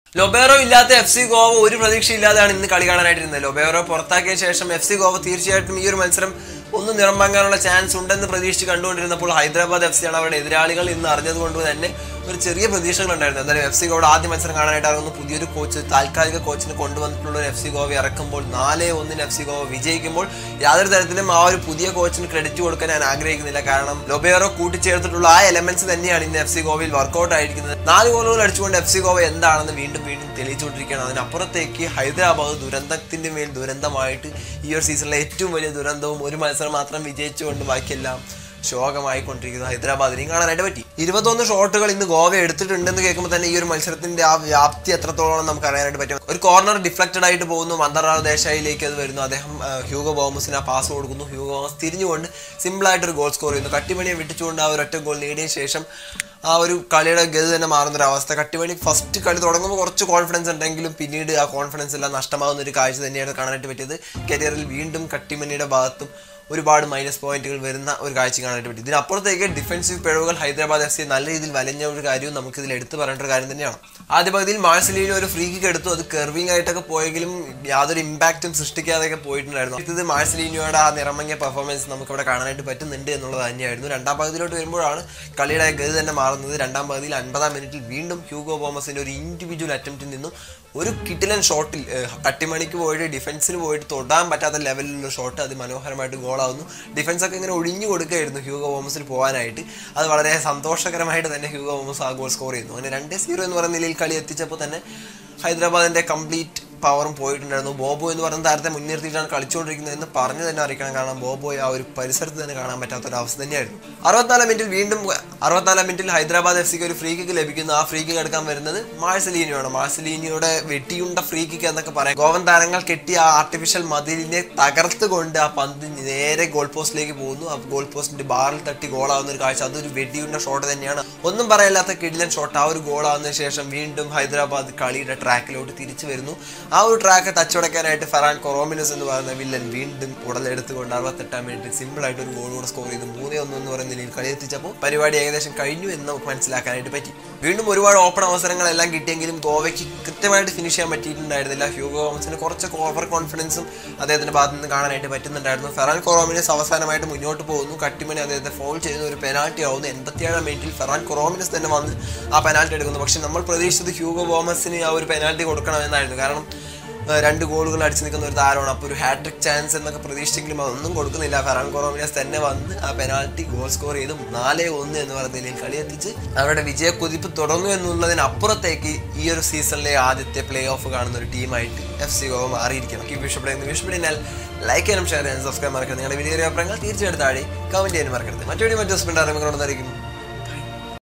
Lobera ഇല്ലാത്ത F C Goa ഒരു പ്രതീക്ഷയില്ലാതെയാണ് ഇന്ന് കളി കാണാനായിട്ടിരുന്നത് ലൊബേറോ പുറത്താക്കിയ ശേഷം എഫ് സി ഗോവ തീർച്ചയായിട്ടും ഈ ഒരു മത്സരം ഒന്ന് നിറം വാങ്ങാനുള്ള ചാൻസ് ഉണ്ടെന്ന് പ്രതീക്ഷിച്ച് കണ്ടുകൊണ്ടിരുന്നപ്പോൾ ഹൈദരാബാദ് എഫ് സിയാണ് അവരുടെ എതിരാളികൾ ഇന്ന് അറിഞ്ഞതുകൊണ്ട് തന്നെ ഒരു ചെറിയ പ്രതീക്ഷകൾ ഉണ്ടായിരുന്നു എന്തായാലും എഫ് സി ഗോവയുടെ ആദ്യ മത്സരം കാണാനായിട്ട് ഇറങ്ങുന്നു പുതിയൊരു കോച്ച് താൽക്കാലിക കോച്ചിനെ കൊണ്ടുവന്നിട്ടുള്ള ഒരു എഫ് സി ഗോവ ഇറക്കുമ്പോൾ നാല് ഒന്നിന് എഫ് സി ഗോവ വിജയിക്കുമ്പോൾ യാതൊരു തരത്തിലും ആ ഒരു പുതിയ കോച്ചിന് ക്രെഡിറ്റ് കൊടുക്കാൻ ഞാൻ ആഗ്രഹിക്കുന്നില്ല കാരണം ലൊബേറോ കൂട്ടിച്ചേർത്തിട്ടുള്ള ആ എലമെന്റ്സ് തന്നെയാണ് ഇന്ന് എഫ് സി ഗോവയിൽ വർക്കൗട്ട് ആയിരിക്കുന്നത് നാല് ഗോളുകൾ അടിച്ചുകൊണ്ട് എഫ് സി ഗോവ എന്താണെന്ന് വീണ്ടും വീണ്ടും തെളിയിച്ചുകൊണ്ടിരിക്കുകയാണ് അതിനപ്പുറത്തേക്ക് ഹൈദരാബാദ് ദുരന്തത്തിന്റെ മേൽ ദുരന്തമായിട്ട് ഈ ഒരു സീസണിലെ ഏറ്റവും വലിയ ദുരന്തവും ഒരു മത്സരം മാത്രം വിജയിച്ചുകൊണ്ട് ബാക്കിയെല്ലാം ശോകമായിക്കൊണ്ടിരിക്കുന്നത് ഹൈദരാബാദിനെയും കാണാനായിട്ട് പറ്റി ഇരുപത്തൊന്ന് ഷോട്ടുകൾ ഇന്ന് ഗോവ എടുത്തിട്ടുണ്ടെന്ന് കേൾക്കുമ്പോൾ തന്നെ ഈ ഒരു മത്സരത്തിന്റെ ആ വ്യാപ്തി എത്രത്തോളം നമുക്ക് അറിയാനായിട്ട് പറ്റും ഒരു കോർണർ ഡിഫ്ലക്റ്റഡ് ആയിട്ട് പോകുന്നു മന്ദറാൾ ദേശായിലേക്ക് അത് വരുന്നു അദ്ദേഹം ആ, ഹ്യൂഗോ ബോമസിന് ആ പാസ് കൊടുക്കുന്നു ഹ്യൂഗോ ബോമസ് തിരിഞ്ഞുകൊണ്ട് സിമ്പിൾ ആയിട്ട് ഒരു ഗോൾ സ്കോർ ചെയ്യുന്നു കട്ടിമണിയെ വിട്ടിച്ചുകൊണ്ട് ആ ഒരു ഒറ്റ ഗോൾ നേടിയ ശേഷം ആ ഒരു കളിയുടെ ഗതി തന്നെ മാറുന്ന ഒരു അവസ്ഥ കട്ടിമണി ഫസ്റ്റ് കളി തുടങ്ങുമ്പോൾ കുറച്ച് കോൺഫിഡൻസ് ഉണ്ടെങ്കിലും പിന്നീട് ആ കോൺഫിഡൻസ് എല്ലാം നഷ്ടമാകുന്ന ഒരു കാഴ്ച തന്നെയാണ് കാണാനായിട്ട് പറ്റിയത് കരിയറിൽ വീണ്ടും കട്ടിമണിയുടെ ഭാഗത്തും ഒരുപാട് മൈനസ് പോയിന്റുകൾ വരുന്ന ഒരു കാഴ്ച കാണാനായിട്ട് പറ്റി ഇതിനപ്പുറത്തേക്ക് ഡിഫൻസീവ് പിഴവുകൾ ഹൈദരാബാദ് എഫ് സി നല്ല രീതിയിൽ വലഞ്ഞ ഒരു കാര്യവും നമുക്ക് ഇതിൽ എടുത്തു പറയേണ്ട ഒരു കാര്യം തന്നെയാണ് ആദ്യ പകുതിയിൽ മാഴ്സലിയിൽ ഒരു ഫ്രീ കിക്ക് എടുത്തു അത് കെർവിംഗ് ആയിട്ടൊക്കെ പോയെങ്കിലും യാതൊരു ഇമ്പാക്റ്റും സൃഷ്ടിക്കാതെയൊക്കെ പോയിട്ടുണ്ടായിരുന്നു ഇത് മാഴ്സലിനിയോയുടെ ആ നിറമങ്ങിയ പെർഫോമൻസ് നമുക്ക് ഇവിടെ കാണാനായിട്ട് പറ്റുന്നുണ്ട് എന്നുള്ളത് തന്നെയായിരുന്നു രണ്ടാം പകുതിയിലോട്ട് വരുമ്പോഴാണ് കളിയുടെ ഗതി തന്നെ മാറുന്നത് രണ്ടാം പകുതിയിൽ അൻപതാം മിനിറ്റിൽ വീണ്ടും ഹ്യൂഗോ ബോമസിന്റെ ഒരു ഇൻഡിവിജ്വൽ അറ്റംപ്റ്റിൽ നിന്നും ഒരു കിട്ടിലൻ ഷോട്ടിൽ കട്ടിമണിക്ക് പോയിട്ട് ഡിഫൻസിന് പോയിട്ട് തൊടാൻ പറ്റാത്ത ലെവലിലുള്ള ഷോട്ട് അത് മനോഹരമായിട്ട് ഗോളാവുന്നു ഡിഫൻസ് ഒക്കെ ഇങ്ങനെ ഒഴിഞ്ഞു കൊടുക്കുകയായിരുന്നു ഹ്യൂഗോ ബോമസിന് പോകാനായിട്ട് അത് വളരെ സന്തോഷകരമായിട്ട് തന്നെ ഹ്യൂഗോ ബോമസ് ആ ഗോൾ സ്കോർ ചെയ്യുന്നു അങ്ങനെ രണ്ട് സീറോ എന്ന് പറയുന്ന നിലയിൽ കളി എത്തിച്ചപ്പോൾ തന്നെ ഹൈദരാബാദിന്റെ കംപ്ലീറ്റ് പവറും പോയിട്ടുണ്ടായിരുന്നു ബോബോ എന്ന് പറയുന്ന താരത്തെ മുൻനിർത്തിയിട്ടാണ് കളിച്ചുകൊണ്ടിരിക്കുന്നത് എന്ന് പറഞ്ഞു തന്നെ അറിയിക്കണം കാരണം ബോബോയെ ആ ഒരു പരിസരത്ത് തന്നെ കാണാൻ പറ്റാത്ത ഒരു അവസ്ഥ തന്നെയായിരുന്നു അറുപത്തിനാലാം മിനിറ്റിൽ വീണ്ടും അറുപത്തിനാലാം മിനിറ്റിൽ ഹൈദരാബാദ് എഫ് സിക്ക് ഒരു ഫ്രീ കിക്ക് ലഭിക്കുന്നു ആ ഫ്രീ കിക്ക് എടുക്കാൻ വരുന്നത് മാഴ്സലീനിയാണ് മാഴ്സലീനിയുടെ വെട്ടിയുണ്ട ഫ്രീ കിക്ക് എന്നൊക്കെ പറയാം ഗോവൻ താരങ്ങൾ കെട്ടിയ ആ ആർട്ടിഫിഷ്യൽ മതിലിനെ തകർത്തുകൊണ്ട് ആ പന്ത് നേരെ ഗോൾ പോസ്റ്റിലേക്ക് പോകുന്നു ആ ഗോൾ പോസ്റ്റിന്റെ ബാറിൽ തട്ടി ഗോളാവുന്ന ഒരു കാഴ്ച അതൊരു വെടിയുണ്ട ഷോട്ട് തന്നെയാണ് ഒന്നും പറയാല്ലാത്ത കിടിലൻ ഷോട്ട് ആ ഒരു ഗോളാവുന്നതിന് ശേഷം വീണ്ടും ഹൈദരാബാദ് കളിയുടെ ട്രാക്കിലോട്ട് തിരിച്ചു വരുന്നു ആ ഒരു ട്രാക്ക് ടച്ചുടക്കാനായിട്ട് ഫറാൻ കൊറോമിനസ് എന്ന് പറയുന്ന വില്ലൻ വീണ്ടും ഉടലെടുത്തുകൊണ്ട് അറുപത്തെട്ടാം മിനിറ്റ് സിമ്പിൾ ആയിട്ട് ഒരു ഗോൾ കൂടെ സ്കോർ ചെയ്ത് മൂന്നേ ഒന്ന് എന്ന് പറയുന്ന നിലയിൽ കളി എത്തിച്ചപ്പോൾ പരിപാടി ഏകദേശം കഴിഞ്ഞു എന്ന് നമുക്ക് മനസ്സിലാക്കാനായിട്ട് പറ്റി വീണ്ടും ഒരുപാട് ഓപ്പൺ അവസരങ്ങളെല്ലാം കിട്ടിയെങ്കിലും ഗോവയ്ക്ക് കൃത്യമായിട്ട് ഫിനിഷ് ചെയ്യാൻ പറ്റിയിട്ടുണ്ടായിരുന്നില്ല ഹ്യൂഗോ തോമസിന് കുറച്ച് ഓവർ കോൺഫിഡൻസും അദ്ദേഹത്തിന്റെ ഭാഗത്ത് നിന്ന് കാണാനായിട്ട് പറ്റുന്നുണ്ടായിരുന്നു ഫെറാൻ കൊറോമിനസ് അവസാനമായിട്ട് മുന്നോട്ട് പോകുന്നു കട്ടിമണി അദ്ദേഹത്തെ ഫോൾ ചെയ്യുന്ന ഒരു പെനാൽറ്റി ആവുന്നു എൺപത്തിയേഴാം മിനിറ്റിൽ ഫെറാൻ കൊറോമിനസ് തന്നെ വന്ന് ആ പെനാൽറ്റി എടുക്കുന്നു പക്ഷെ നമ്മൾ പ്രതീക്ഷിച്ചത് ഹ്യൂഗോ ബോമസിന് ആ ഒരു പെനാൽറ്റി കൊടുക്കണമെന്നായിരുന്നു കാരണം ഏഹ് രണ്ട് ഗോളുകൾ അടിച്ചു നിൽക്കുന്ന ഒരു താരമാണ് അപ്പോൾ ഒരു ഹാട്രിക് ചാൻസ് എന്നൊക്കെ പ്രതീക്ഷിച്ചെങ്കിലും അതൊന്നും കൊടുക്കുന്നില്ല ഫെറാൻ കൊറോമിനസ് തന്നെ വന്ന് ആ പെനാൽറ്റി ഗോൾ സ്കോർ ചെയ്ത് നാല് ഒന്ന് എന്ന് പറയുന്ന നിലയിൽ കളി എത്തിച്ച് അവരുടെ വിജയ കുതിപ്പ് തുടർന്നു എന്നുള്ളതിനപ്പുറത്തേക്ക് ഈ ഒരു സീസണിലെ ആദ്യത്തെ പ്ലേ ഓഫ് കാണുന്ന ഒരു ടീമായിട്ട് എഫ് സി ഗോവ മാറിയിരിക്കണം ഈ വിഷപ്പെടുന്ന വിഷപ്പെടിനാൽ ലൈക്ക് ചെയ്യാനും ഷെയർ ചെയ്യാനും സബ്സ്ക്രൈബ് മറക്കരുത് നിങ്ങളുടെ വലിയ അഭിപ്രായങ്ങൾ തീർച്ചയായിട്ടും താഴെ കമന്റ് ചെയ്യാനും മറക്കരുത് മറ്റൊരു മറ്റു ഹസ്ബൻഡ് അറിയുമ്പോൾ കൊണ്ടുവന്നായിരിക്കും